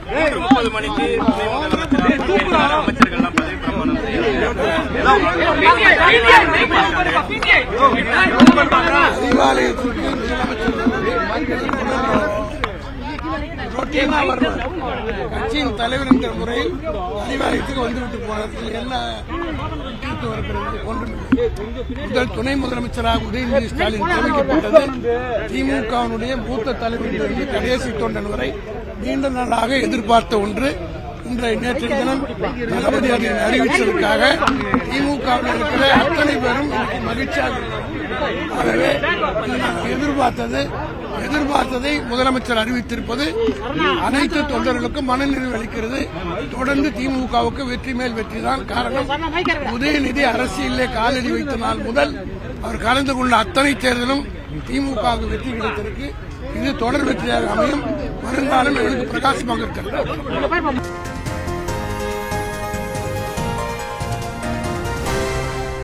மூன்று முப்பது மணிக்கு துணை முதலமைச்சராக பதவியேற்கிறார். அமைச்சர்கள் எல்லாம் பதவி பிரமாணம் அறிவாலயத்திற்கு ரொட்டீனா வரணும் கட்சியின் தலைவர் என்ற முறையில் அறிவாலயத்துக்கு வந்துவிட்டு போனார் இதில் என்ன தீர்ப்பு வருகிறது ஒன்றுமில்லை முதல் துணை முதலமைச்சராக உதயநிதி ஸ்டாலின் நியமிக்கப்பட்டது திமுகவினுடைய மூத்த தலைவரிலிருந்து கடைசி தொண்டன் வரை நீண்ட நாளாக எதிர்பார்த்த ஒன்று இன்றைய நேற்றைய தினம் தளபதி அவர்கள் அறிவித்ததற்காக திமுகவில் இருக்கிற அத்தனை பேரும் இன்னைக்கு மகிழ்ச்சியாக இருக்கிறோம். ஆகவே இது நாங்கள் எதிர்பார்த்தது எதிர்பார்த்ததை முதலமைச்சர் அறிவித்திருப்பது அனைத்து தொண்டர்களுக்கும் மனநிறைவு அளிக்கிறது தொடர்ந்து திமுகவுக்கு வெற்றி மேல் வெற்றி தான் காரணம் உதயநிதி அரசியலே காலடி வைத்த நாள் முதல் அவர் கலந்து கொண்ட அத்தனை தேர்தலும் திமுகவுக்கு வெற்றி கிடைத்திருக்கு இது தொடர் வெற்றியாக அமையும் வருங்காலம் எனக்கு பிரகாசமாக இருக்கிறது